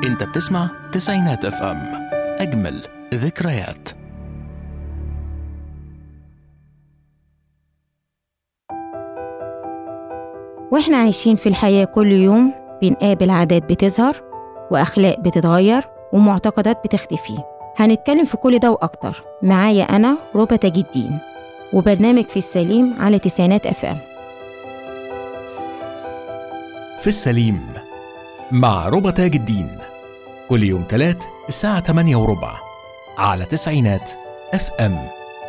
انت بتسمع تسعينات اف ام اجمل ذكريات واحنا عايشين في الحياة كل يوم بنقابل عادات بتظهر وأخلاق بتتغير ومعتقدات بتختفي هنتكلم في كل ده وأكتر معايا أنا ربى تاج الدين وبرنامج في السليم على تسعينات اف ام في السليم مع ربى تاج الدين كل يوم تلات الساعة 8 وربع على تسعينات اف ام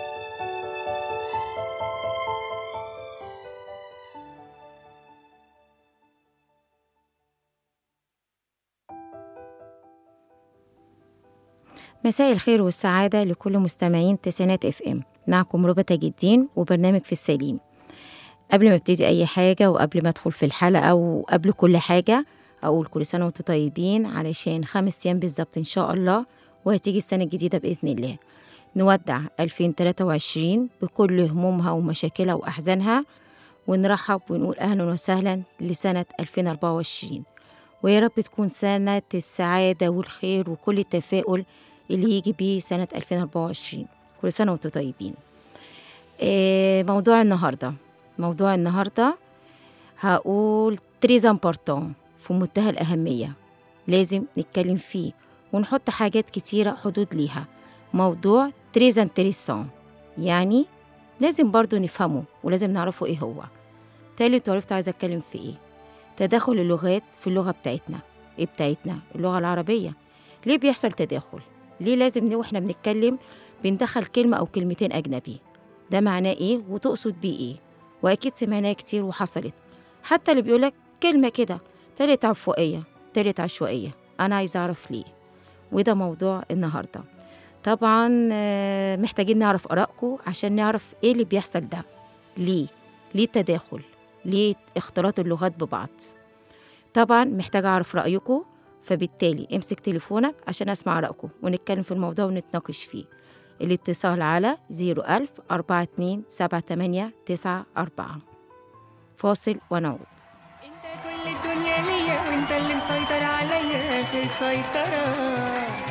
مساء الخير والسعادة لكل مستمعين تسعينات اف ام معكم ربى تاج الدين وبرنامج في السليم قبل ما ابتدي اي حاجة وقبل ما ادخل في الحلقة وقبل كل حاجة اقول كل سنة وانتم طيبين علشان خمس ايام بالظبط ان شاء الله وهتيجي السنة الجديدة بإذن الله نودع 2023 بكل همومها ومشاكلها وأحزانها ونرحب ونقول أهلا وسهلا لسنة 2024 ويا رب تكون سنة السعادة والخير وكل التفاؤل اللي يجي بيه سنة 2024 كل سنة وانتم طيبين آه، موضوع النهاردة موضوع النهاردة هقول تريز امبورتون في منتهى الأهمية لازم نتكلم فيه ونحط حاجات كتيرة حدود ليها موضوع تريز انتريسون يعني لازم برضو نفهمه ولازم نعرفه ايه هو تالت وعرفت عايزة اتكلم في ايه تداخل اللغات في اللغة بتاعتنا ايه بتاعتنا اللغة العربية ليه بيحصل تداخل ليه لازم واحنا بنتكلم بندخل كلمة أو كلمتين أجنبي ده معناه ايه وتقصد بيه ايه وأكيد سمعناه كتير وحصلت حتى اللي بيقولك كلمة كده تالت عفوائية تالت عشوائية أنا عايزة أعرف ليه وده موضوع النهاردة طبعا آه، محتاجين نعرف آرائكم عشان نعرف ايه اللي بيحصل ده ليه ليه التداخل ليه اختلاط اللغات ببعض طبعا محتاجة أعرف رأيكم فبالتالي امسك تليفونك عشان أسمع رأيكم ونتكلم في الموضوع ونتناقش فيه الاتصال على 01000 42 78 94 فاصل ونعود انت كل الدنيا ليا وانت اللي مسيطر عليا اخر سيطرة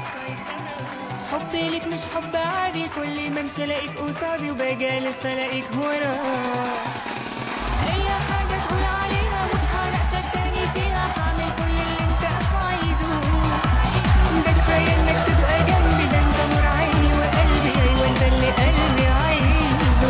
حبي ليك مش حب عادي كل ما امشي الاقيك قصادي وباجي الف الاقيك ورا اي حاجة تقول عليها مش هعرق شكاني فيها هعمل كل اللي انت عايزه ده كفاية انك تبقى جنبي ده انت نور عيني وقلبي ايوه انت اللي قلبي عايزه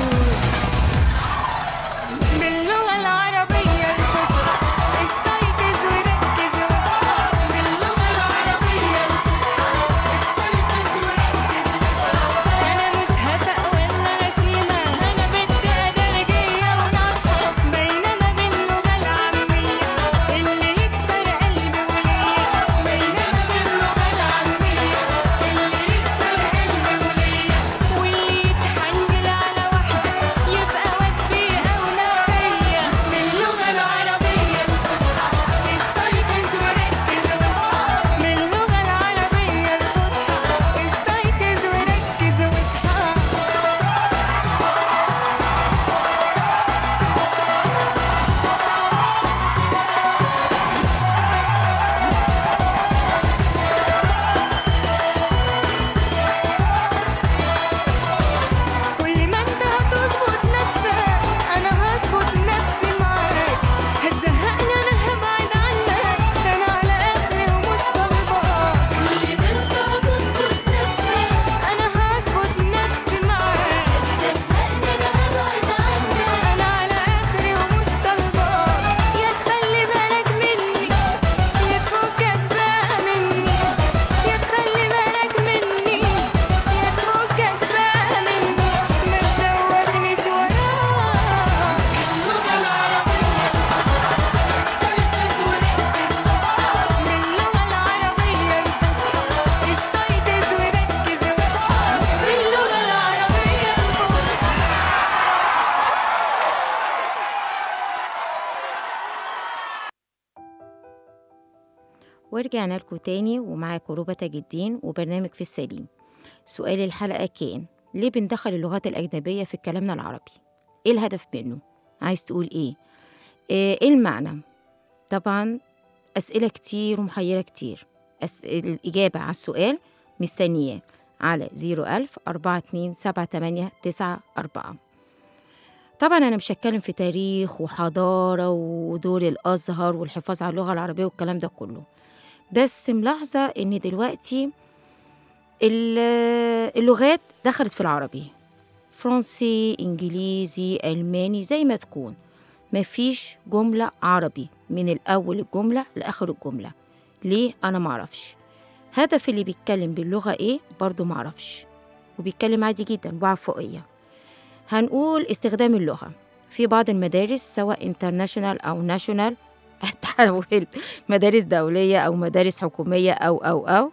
باللغة العربية الفصحى استيقظ وركز واصحى باللغة العربية الفصحى استيقظ وركز واصحى أنا مش هفق ولا غشيمة أنا بنت أدرجية وناصحة بينما باللغة العامية اللي يكسر قلبي وليا بينما باللغة العامية اللي يكسر قلبي وليا واللي يتحنجل على واحدة يبقى واد فيها ونفسية باللغة العربية الفصحى استيقظ وركز واصحى باللغة العربية الفصحى استيقظ وركز واصحى كل ما انت هتظبط نفسك انا هظبط نفسي معاك هتزهقني انا هبعد عنك انا على اخري ومش طالباك كل ما انت هتظبط نفسك انا هظبط نفسي معاك هتزهقني انا هبعد عنك انا على اخري ومش طالباك يا تخلي بالك مني يا تفكك بقى مني يا تخلي بالك مني يا تفكك بقى مني ما تدوخنيش وراك باللغة العربية باللغة العربية الفصحى استيقظ وركز واصحى باللغة العربية الفصحى ورجعنا لكم تاني ومعاكم ربى تاج الدين وبرنامج في السليم سؤال الحلقة كان ليه بندخل اللغات الأجنبية في كلامنا العربي؟ إيه الهدف منه؟ عايز تقول إيه؟ إيه إيه المعنى؟ طبعا أسئلة كتير ومحيرة كتير أس... الإجابة على السؤال مستنياه على 01000 427 طبعا أنا مش هتكلم في تاريخ وحضارة ودور الأزهر والحفاظ على اللغة العربية والكلام ده كله بس ملاحظة إن دلوقتي ال- اللغات دخلت في العربي فرنسي إنجليزي ألماني زي ما تكون مفيش جملة عربي من الأول الجملة لآخر الجملة ليه أنا معرفش هدف اللي بيتكلم باللغة إيه برضو معرفش وبيتكلم عادي جدا بعفوية هنقول استخدام اللغة في بعض المدارس سواء انترناشونال أو ناشونال تحول مدارس دولية أو مدارس حكومية أو أو أو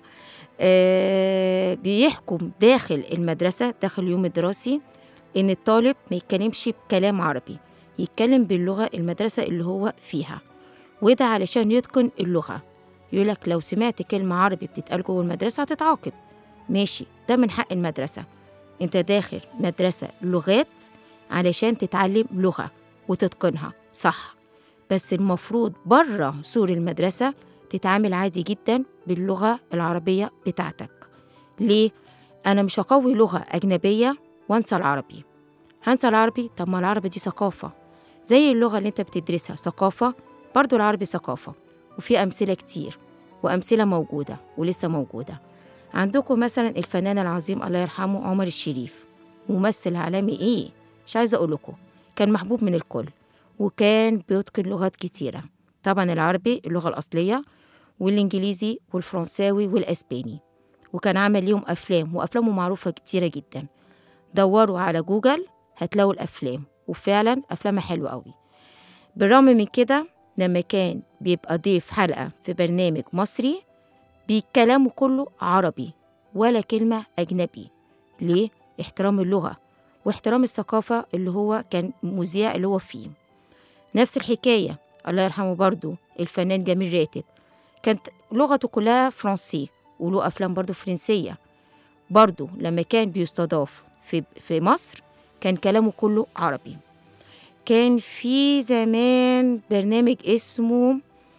آه بيحكم داخل المدرسة داخل اليوم الدراسي إن الطالب ما يتكلمش بكلام عربي يتكلم باللغة المدرسة اللي هو فيها وده علشان يتقن اللغة يقولك لو سمعت كلمة عربي بتتقال جوه المدرسة هتتعاقب ماشي ده من حق المدرسة انت داخل مدرسة لغات علشان تتعلم لغة وتتقنها صح بس المفروض بره سور المدرسة تتعامل عادي جدا باللغة العربية بتاعتك ليه؟ أنا مش هقوي لغة أجنبية وانسى العربي هنسى العربي طب ما العربي دي ثقافة زي اللغة اللي انت بتدرسها ثقافة برضو العربي ثقافة وفي أمثلة كتير وأمثلة موجودة ولسه موجودة عندكم مثلا الفنان العظيم الله يرحمه عمر الشريف ممثل عالمي ايه مش عايزة أقول لكم كان محبوب من الكل وكان بيتقن لغات كتيرة طبعا العربي اللغة الأصلية والإنجليزي والفرنساوي والأسباني وكان عمل ليهم أفلام وأفلامه معروفة كتيرة جدا دوروا على جوجل هتلاقوا الأفلام وفعلا أفلامها حلوة قوي بالرغم من كده لما كان بيبقى ضيف حلقة في برنامج مصري بكلامه كله عربي ولا كلمة أجنبي ليه؟ احترام اللغة واحترام الثقافة اللي هو كان مذيع اللي هو فيه نفس الحكاية الله يرحمه برضو الفنان جميل راتب كانت لغته كلها فرنسي وله أفلام برضو فرنسية برضو لما كان بيستضاف في, في مصر كان كلامه كله عربي كان في زمان برنامج اسمه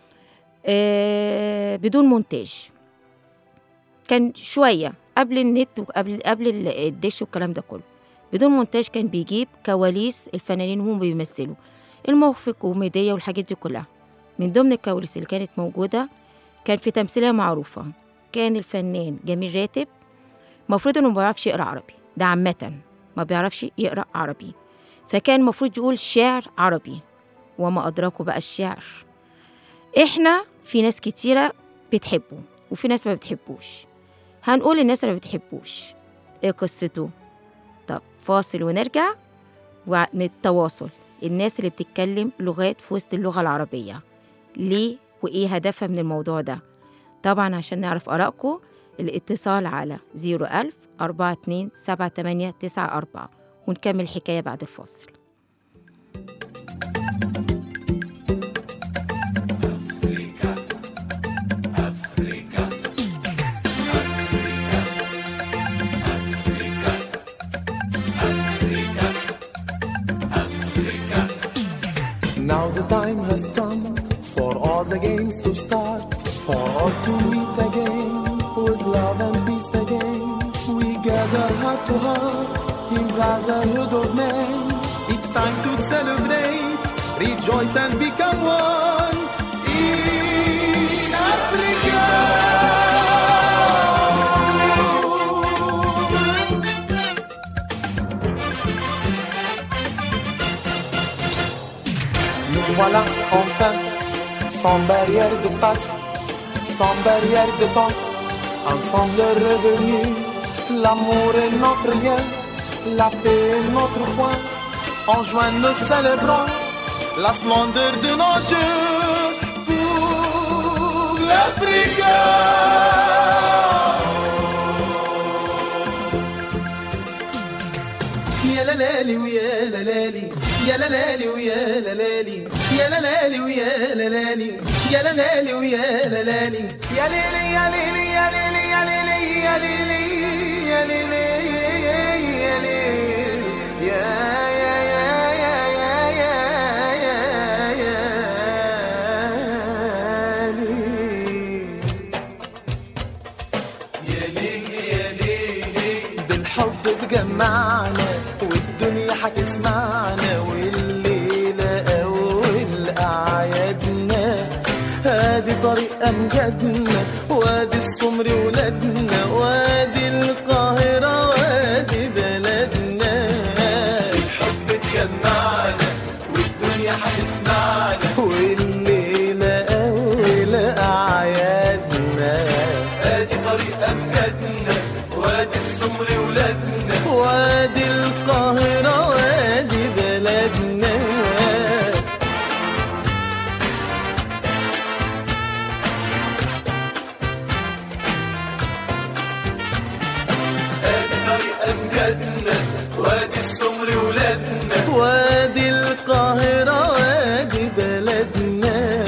آه بدون مونتاج كان شوية قبل النت وقبل قبل ال- الدش والكلام ده كله بدون مونتاج كان بيجيب كواليس الفنانين وهم بيمثلوا المواقف الكوميدية والحاجات دي كلها من ضمن الكواليس اللي كانت موجودة كان في تمثيلية معروفة كان الفنان جميل راتب المفروض انه ما بيعرفش يقرا عربي ده عامة ما بيعرفش يقرا عربي فكان المفروض يقول شعر عربي وما أدراكه بقى الشعر احنا في ناس كتيرة بتحبه وفي ناس ما بتحبوش هنقول الناس اللي ما بتحبوش ايه قصته طب فاصل ونرجع ونتواصل الناس اللي بتتكلم لغات في وسط اللغة العربية ليه وإيه هدفها من الموضوع ده طبعا عشان نعرف آرائكم الاتصال على 01000 42 78 94 ونكمل الحكاية بعد الفاصل Now the time has come for all the games to start, for all to meet again with love and peace again. We gather heart to heart in brotherhood of men. It's time to celebrate, rejoice and become one in Africa. Nous voilà enfin, sans barrière d'espace, sans barrière de temps, ensemble revenus. L'amour est notre lien, la paix est notre foi. En juin, nous célébrons la splendeur de nos jeux pour l'Afrique. يا لالي ويا لالي يا لالي ويا لالي يا لالي ويا لالي يا لالي ويا لالي يا ليلي يا ليلي يا ليلي يا ليلي يا ليلي يا ليلي يا ليلي يا يا يا يا يا يا يا يا ليلي بتجمعنا والدنيا هتسمعنا والليلة أول أعيادنا هادي طريق أمجادنا وادي السمر ولادنا وادي القاهرة وادي بلدنا الحب اتجمعنا والدنيا هتسمعنا والليلة أول أعيادنا ادي طريق أمجادنا وادي السمر ولادنا وادي القاهرة وادي بلدنا ادي طريق امجادنا وادي السمر ولادنا وادي القاهرة وادي بلدنا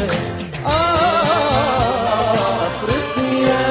آه أفريقيا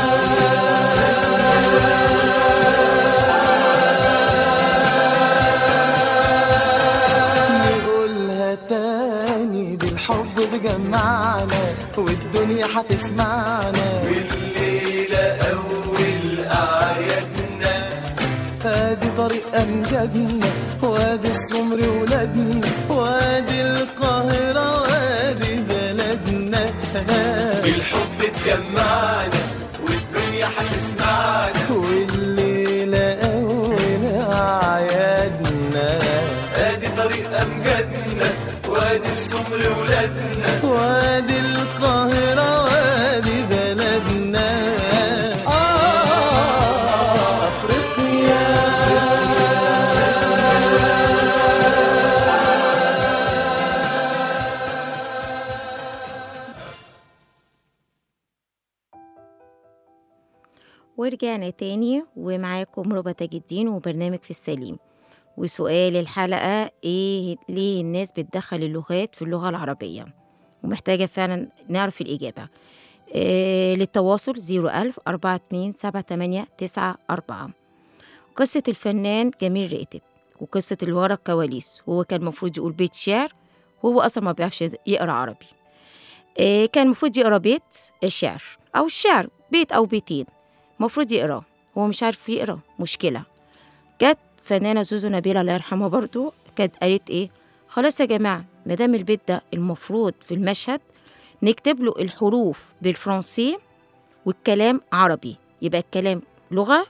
نقولها تاني دي الحب بجمعنا والدنيا هتسمعنا والليلة أول أعيادنا ادي طريق امجادنا وادي السمر ولادنا وادي القاهرة وادي بلدنا بالحب اتجمعنا والدنيا هتسمعنا والليلة أول أعيادنا ادي طريق امجادنا وادي السمر ولادنا وادي القاهرة وادي بلدنا آه أفريقيا ورجعنا تاني ومعاكم ربى تاج الدين وبرنامج في السليم وسؤال الحلقة إيه ليه الناس بتدخل اللغات في اللغة العربية ومحتاجة فعلا نعرف الإجابة إيه للتواصل 01000 42 78 94 قصة الفنان جميل راتب وقصة اللي ورا الكواليس وهو كان المفروض يقول بيت شعر وهو أصلا ما بيعرفش يقرأ عربي إيه كان المفروض يقرأ بيت الشعر أو الشعر بيت أو بيتين المفروض يقراه هو مش عارف يقرا مشكلة جت فنانة زوزو نبيلة الله يرحمها برضو كانت قالت ايه خلاص يا جماعة ما دام البيت ده المفروض في المشهد نكتب له الحروف بالفرنسي والكلام عربي يبقى الكلام لغة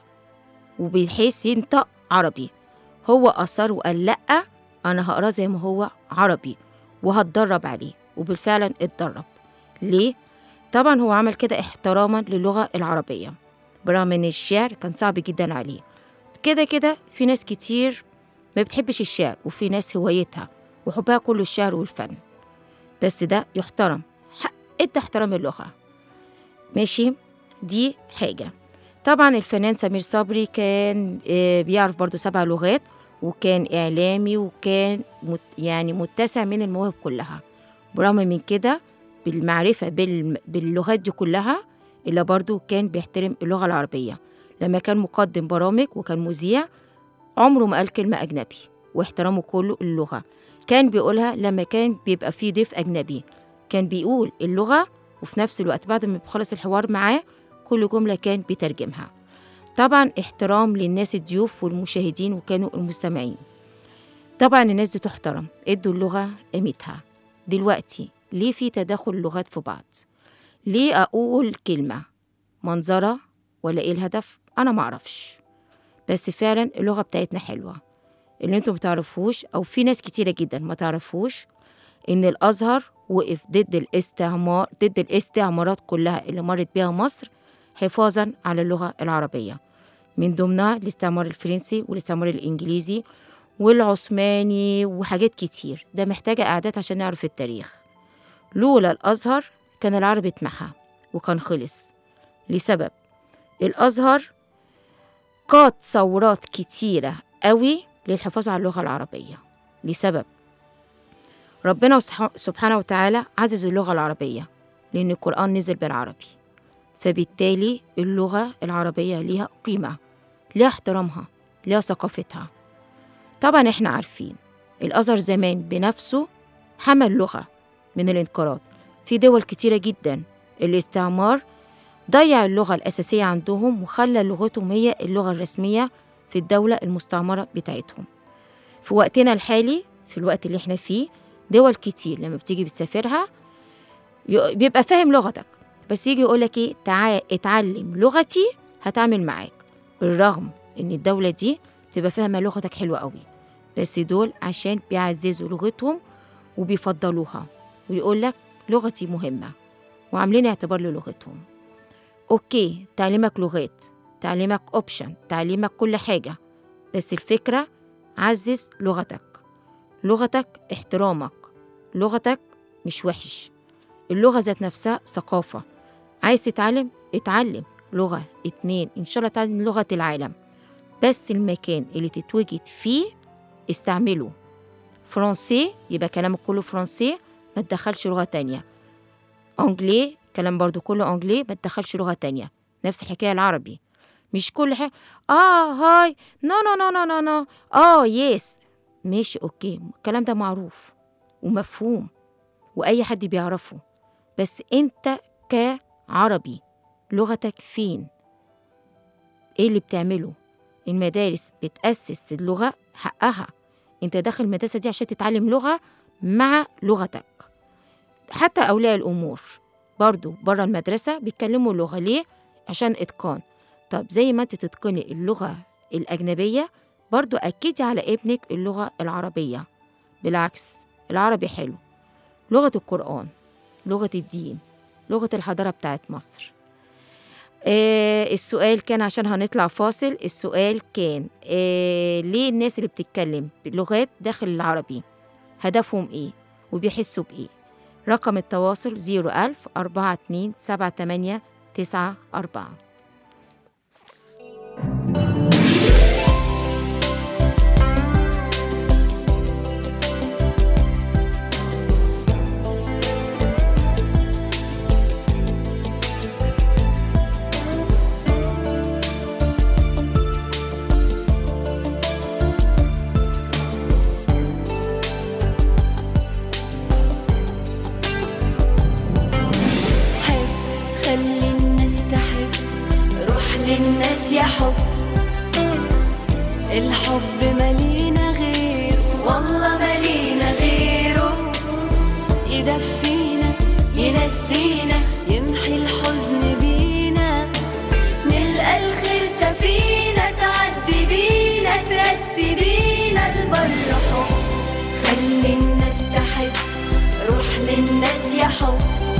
وبحيث ينطق عربي هو أصر وقال لأ أنا هقراه زي ما هو عربي وهتدرب عليه وبالفعل اتدرب ليه؟ طبعا هو عمل كده احتراما للغة العربية برغم ان الشعر كان صعب جدا عليه كده كده في ناس كتير ما بتحبش الشعر وفي ناس هوايتها وحبها كله الشعر والفن بس ده يحترم حق انت احترام اللغة ماشي دي حاجة طبعا الفنان سمير صبري كان آه، بيعرف برضو سبع لغات وكان إعلامي وكان مت يعني متسع من المواهب كلها برغم من كده بالمعرفة بال- باللغات دي كلها إلا برضو كان بيحترم اللغة العربية لما كان مقدم برامج وكان مذيع عمره ما قال كلمة أجنبي واحترامه كله اللغة كان بيقولها لما كان بيبقى فيه ضيف أجنبي كان بيقول اللغة وفي نفس الوقت بعد ما بيخلص الحوار معاه كل جملة كان بيترجمها طبعا احترام للناس الضيوف والمشاهدين وكانوا المستمعين طبعا الناس دي تحترم ادوا اللغة قيمتها دلوقتي ليه في تداخل اللغات في بعض ليه أقول كلمة منظرة ولا إيه الهدف أنا معرفش بس فعلا اللغة بتاعتنا حلوة اللي انتم متعرفوش أو في ناس كتيرة جدا ما تعرفوش إن الأزهر وقف ضد الاستعمار ضد الاستعمارات كلها اللي مرت بيها مصر حفاظا على اللغة العربية من ضمنها الاستعمار الفرنسي والاستعمار الإنجليزي والعثماني وحاجات كتير ده محتاجة قعدات عشان نعرف التاريخ لولا الأزهر كان العربي اتمحى وكان خلص لسبب الأزهر قاد ثورات كتيرة قوي للحفاظ على اللغة العربية لسبب ربنا وسح- سبحانه وتعالى عزز اللغة العربية لأن القرآن نزل بالعربي فبالتالي اللغة العربية ليها قيمة ليها احترامها ليها ثقافتها طبعا احنا عارفين الأزهر زمان بنفسه حمل لغة من الانقراض في دول كتيرة جدا الاستعمار ضيع اللغة الأساسية عندهم وخلى لغتهم هي اللغة الرسمية في الدولة المستعمرة بتاعتهم في وقتنا الحالي في الوقت اللي احنا فيه دول كتير لما بتيجي بتسافرها ي- بيبقى فاهم لغتك بس يجي يقولك ايه تعال اتعلم لغتي هتعمل معاك بالرغم ان الدولة دي تبقى فاهمة لغتك حلوة قوي بس دول عشان بيعززوا لغتهم وبيفضلوها ويقول لك لغتي مهمة وعاملين اعتبار للغتهم اوكي تعليمك لغات تعليمك اوبشن تعليمك كل حاجة بس الفكرة عزز لغتك لغتك احترامك لغتك مش وحش اللغة ذات نفسها ثقافة عايز تتعلم اتعلم لغة اتنين إن شاء الله تتعلم لغة العالم بس المكان اللي تتوجد فيه استعمله فرنسي يبقى كلامك كله فرنسي ما تدخلش لغة تانية أنجلي كلام برضو كله أنجلي ما تدخلش لغة تانية نفس الحكاية العربي مش كل حاجة آه هاي نو نو نو نو نو نو آه يس ماشي أوكي الكلام ده معروف ومفهوم وأي حد بيعرفه بس أنت كعربي لغتك فين إيه اللي بتعمله المدارس بتأسس اللغة حقها أنت داخل المدرسة دي عشان تتعلم لغة مع لغتك حتى أولياء الأمور برضو بره المدرسة بيتكلموا لغة ليه؟ عشان إتقان طب زي ما أنت تتقني اللغة الأجنبية برضو أكدي على ابنك اللغة العربية بالعكس العربي حلو لغة القرآن لغة الدين لغة الحضارة بتاعت مصر آه السؤال كان عشان هنطلع فاصل السؤال كان آه ليه الناس اللي بتتكلم بلغات داخل العربي هدفهم ايه وبيحسوا بايه رقم التواصل 01000 42 78 94 حب خلي الناس تحب روح للناس يا حب الحب ملينا غير والله ملينا غيره يدفينا ينسينا يمحي الحزن بينا نلقى الخير سفينة تعدي بينا ترسي بينا البر حب خلي الناس تحب روح للناس يا حب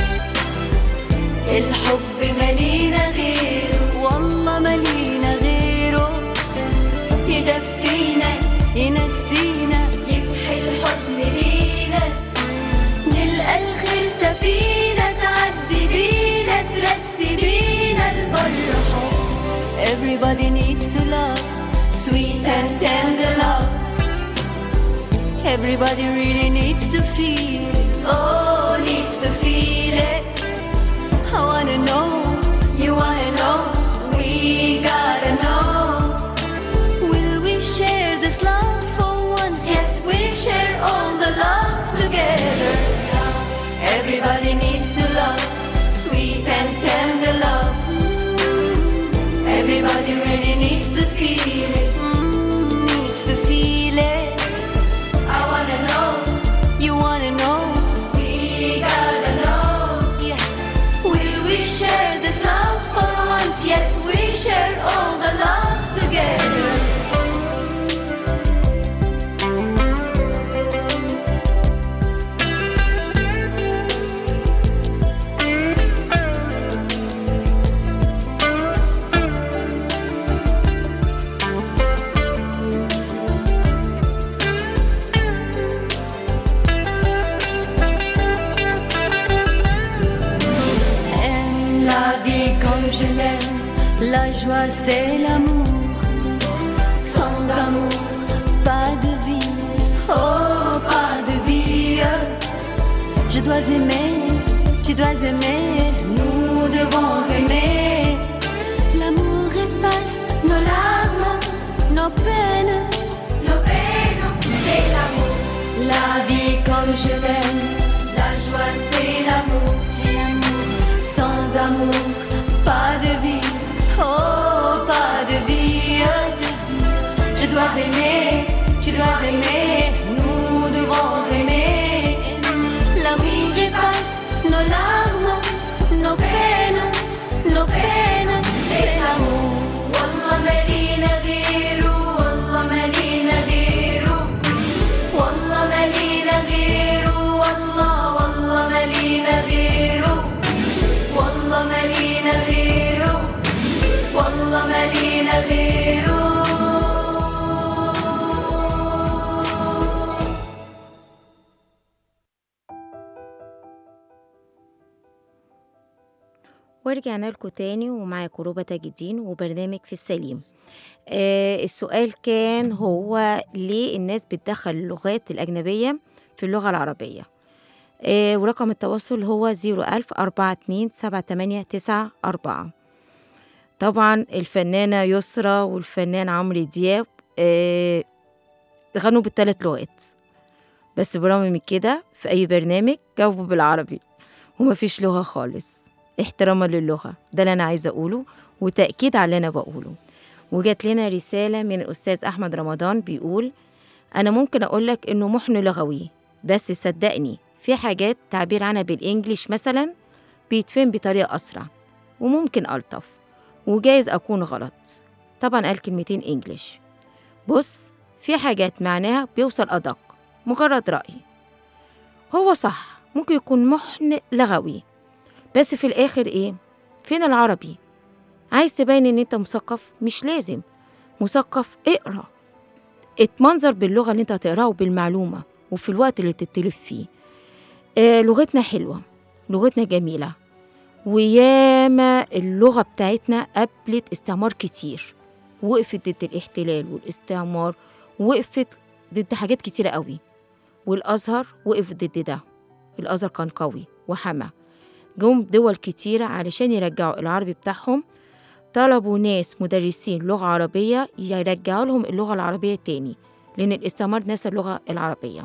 الحب ملينا غيره والله ملينا غيره يدفينا ينسينا يمحي الحزن بينا نلقى الخير سفينة تعدي بينا ترسي بينا البر حب Everybody needs to love sweet and tender love Everybody really needs to feel it Oh, needs to feel it I wanna know, you wanna know, we gotta know. Will we share this love for once? Yes, we'll share all the love together. Everybody needs to love, sweet and tender love. Everybody really needs to feel it, Mm, needs to feel it. I wanna know, you wanna know, we gotta know. Yes. Will we share this love for once? Yes, we share all the love together. Aime la vie comme je l'aime. La joie, c'est l'amour. Sans amour, pas de vie. Oh, pas de vie. Je dois aimer, tu dois aimer. Nous devons aimer. L'amour efface nos larmes, nos peines. Nos peines, c'est l'amour. La vie comme je l'aime. La joie, c'est l'amour. C'est l'amour. Sans amour, pas de vie. Oh, pas de vie. de vie. ورجعنا لكم تاني ومعاكم روبا تاج الدين وبرنامج في السليم آه السؤال كان هو ليه الناس بتدخل اللغات الأجنبية في اللغة العربية آه ورقم التواصل هو 01000 42 7894 طبعا الفنانة يسرى والفنان عمرو دياب آه غنوا بالثلاث لغات بس برغم من كده في أي برنامج جاوبوا بالعربي ومفيش لغة خالص احتراما للغة ده اللي أنا عايزة أقوله وتأكيد على اللي أنا بقوله وجات لنا رسالة من الأستاذ أحمد رمضان بيقول أنا ممكن أقولك إنه محن لغوي بس صدقني في حاجات تعبير عنها بالإنجليش مثلا بيتفهم بطريقة أسرع وممكن ألطف وجايز أكون غلط طبعا قال كلمتين إنجليش بص في حاجات معناها بيوصل أدق مجرد رأي هو صح ممكن يكون محن لغوي بس في الآخر إيه فين العربي عايز تبين إن أنت مثقف مش لازم مثقف اقرأ اتمنظر باللغة اللي أنت هتقراها وبالمعلومة وفي الوقت اللي تتلف فيه آه لغتنا حلوة لغتنا جميلة وياما اللغة بتاعتنا قابلت استعمار كتير وقفت ضد الاحتلال والاستعمار وقفت ضد حاجات كتيرة قوي والأزهر وقف ضد ده الأزهر كان قوي وحمى جم دول كتيرة علشان يرجعوا العربي بتاعهم طلبوا ناس مدرسين لغة عربية يرجعوا لهم اللغة العربية تاني لأن الاستعمار نسى اللغة العربية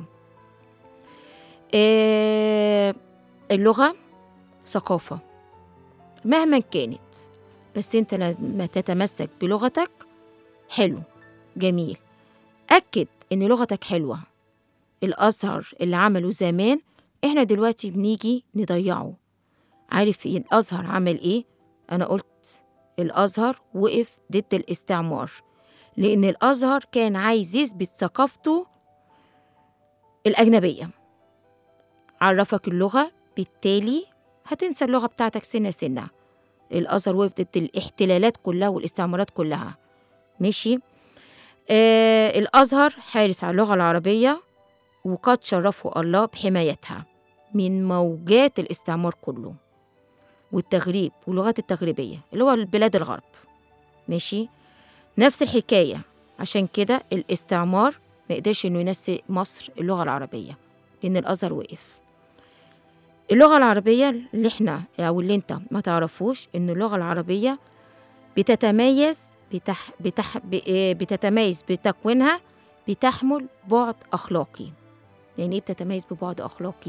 آه اللغة ثقافة مهما كانت بس انت لما تتمسك بلغتك حلو جميل أكد إن لغتك حلوة الأزهر اللي عمله زمان إحنا دلوقتي بنيجي نضيعه عارف إيه الأزهر عمل إيه؟ أنا قلت الأزهر وقف ضد الاستعمار لأن الأزهر كان عايز يثبت ثقافته الأجنبية عرفك اللغة بالتالي هتنسى اللغة بتاعتك سنة سنة الأزهر وقف ضد الاحتلالات كلها والاستعمارات كلها ماشي آه الأزهر حارس على اللغة العربية وقد شرفه الله بحمايتها من موجات الاستعمار كله والتغريب واللغات التغريبية اللي هو البلاد الغرب ماشي نفس الحكاية عشان كده الاستعمار ما قدرش انه ينسي مصر اللغة العربية لأن الأزهر وقف اللغة العربية اللي احنا أو اللي انت ما تعرفوش إن اللغة العربية بتتميز بتح بتح ب- آه، بتتميز بتكوينها بتحمل بعد أخلاقي يعني إيه بتتميز ببعد أخلاقي؟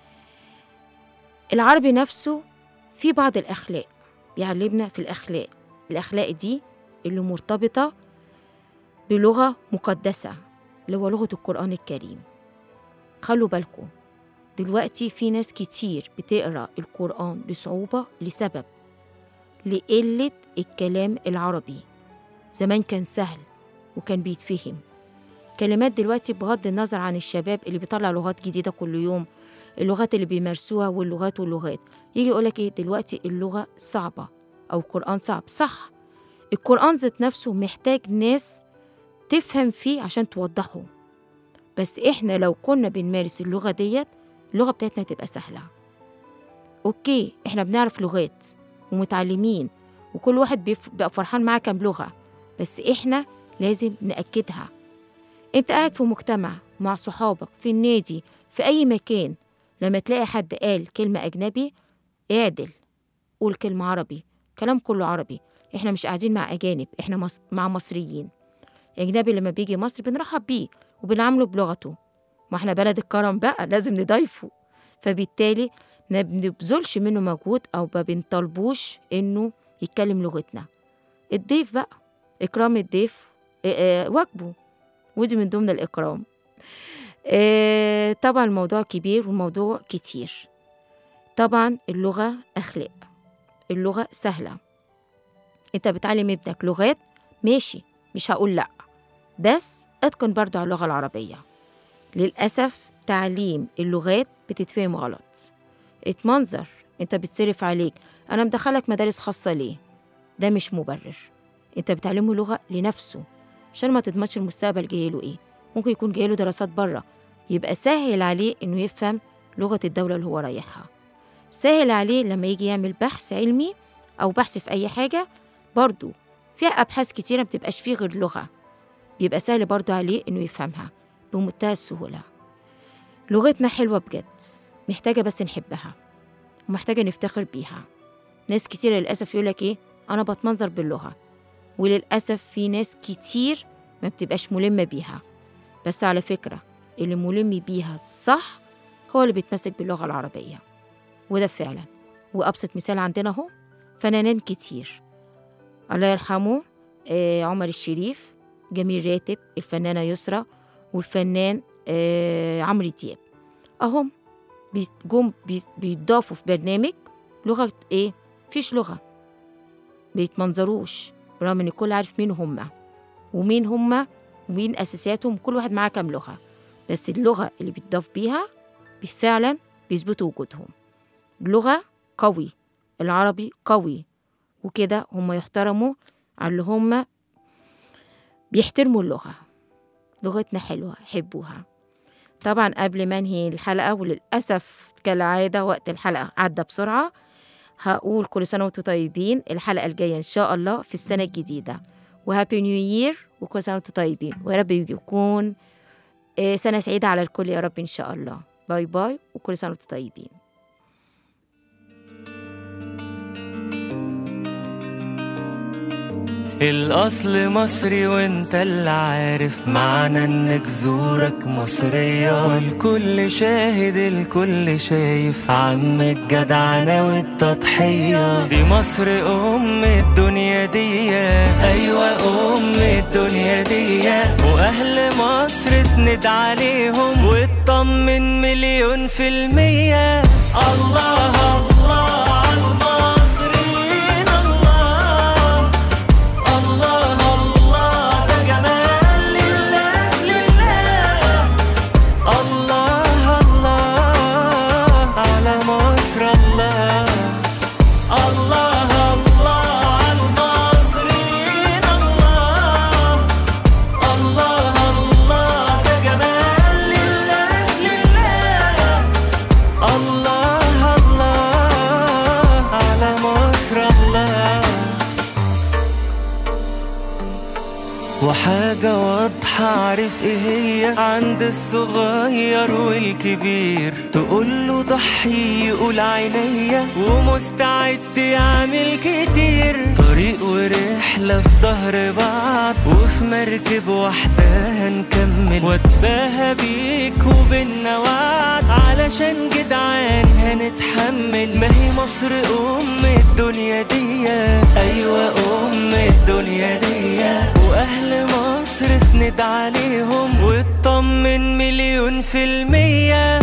العربي نفسه في بعض الأخلاق بيعلمنا في الأخلاق الأخلاق دي اللي مرتبطة بلغة مقدسة اللي هو لغة القرآن الكريم خلوا بالكم دلوقتي في ناس كتير بتقرأ القرآن بصعوبة لسبب لقلة الكلام العربي زمان كان سهل وكان بيتفهم كلمات دلوقتي بغض النظر عن الشباب اللي بيطلع لغات جديدة كل يوم اللغات اللي بيمارسوها واللغات واللغات يجي يقولك ايه دلوقتي اللغة صعبة أو القرآن صعب صح القرآن ذات نفسه محتاج ناس تفهم فيه عشان توضحه بس احنا لو كنا بنمارس اللغة ديت اللغة بتاعتنا تبقى سهلة اوكي احنا بنعرف لغات ومتعلمين وكل واحد بيف- بيبقى فرحان معاه كام لغة بس احنا لازم نأكدها انت قاعد في مجتمع مع صحابك في النادي في اي مكان لما تلاقي حد قال كلمة أجنبي اعدل قول كلمة عربي كلام كله عربي احنا مش قاعدين مع أجانب احنا مص... مع مصريين الأجنبي لما بيجي مصر بنرحب بيه وبنعامله بلغته ما احنا بلد الكرم بقى لازم نضيفه فبالتالي ما بنبذلش منه مجهود أو ما بنطلبوش إنه يتكلم لغتنا الضيف بقى إكرام الضيف اه اه واجبه ودي من ضمن الإكرام آه، طبعا الموضوع كبير والموضوع كتير طبعا اللغة أخلاق اللغة سهلة انت بتعلم ابنك لغات ماشي مش هقول لأ بس اتقن برضو على اللغة العربية للأسف تعليم اللغات بتتفهم غلط اتمنظر انت بتصرف عليك انا مدخلك مدارس خاصة ليه ده مش مبرر انت بتعلمه لغة لنفسه عشان ما تضمنش المستقبل جايله ايه ممكن يكون جايله دراسات بره يبقى سهل عليه انه يفهم لغة الدولة اللي هو رايحها سهل عليه لما يجي يعمل بحث علمي أو بحث في أي حاجة برضو فيها أبحاث كتيرة مبتبقاش فيه غير لغة بيبقى سهل برضو عليه إنه يفهمها بمنتهى السهولة لغتنا حلوة بجد محتاجة بس نحبها ومحتاجة نفتخر بيها ناس كتير للأسف يقولك إيه أنا بتمنظر باللغة وللأسف في ناس كتير ما بتبقاش ملمة بيها بس على فكرة اللي ملم بيها صح هو اللي بيتمسك باللغة العربية وده فعلا وأبسط مثال عندنا أهو فنانين كتير الله يرحمه آه عمر الشريف جميل راتب الفنانة يسرى والفنان آه عمرو دياب أهم بي- جم بي- بيضافوا في برنامج لغة إيه؟ فيش لغة بيتمنظروش برغم إن الكل عارف مين هما ومين هما ومين أساسياتهم كل واحد معاه كام لغة بس اللغة اللي بيتضاف بيها بي- فعلا بيثبتوا وجودهم اللغة قوي العربي قوي وكده هما يحترموا على اللي هما بيحترموا اللغة لغتنا حلوة حبوها طبعا قبل ما انهي الحلقة وللأسف كالعادة وقت الحلقة عدى بسرعة هقول كل سنة وانتم طيبين الحلقة الجاية إن شاء الله في السنة الجديدة وهابي نيو يير وكل سنة وانتم طيبين ويا رب يكون آه، سنة سعيدة على الكل يا رب إن شاء الله باي باي وكل سنة وانتم طيبين الأصل مصري وانت اللي عارف معنى ان جذورك مصرية والكل شاهد الكل شايف عمك جدعنة والتضحية دي مصر أم الدنيا دي أيوة أم الدنيا دي وأهل مصر اسند عليهم واطمن مليون في المية الله الله على المصريين الله الله الله ده جمال لله لله الله الله على مصر الله الله الله على المصريين الله الله الله ده جمال لله لله الله الله على مصر الله وحاجة واضحة عارف ايه هي عند الصغير والكبير تقوله ضحي يقول عينيا ومستعد يعمل كتير طريق ورحلة في ظهر بعض وفي مركب واحدة هنكمل واتباهى بيك وبينا وعد علشان جدعان هنتحمل ما هي مصر أم الدنيا دي أيوة أم الدنيا دي وأهل مصر اسند عليهم واطمن مليون في المية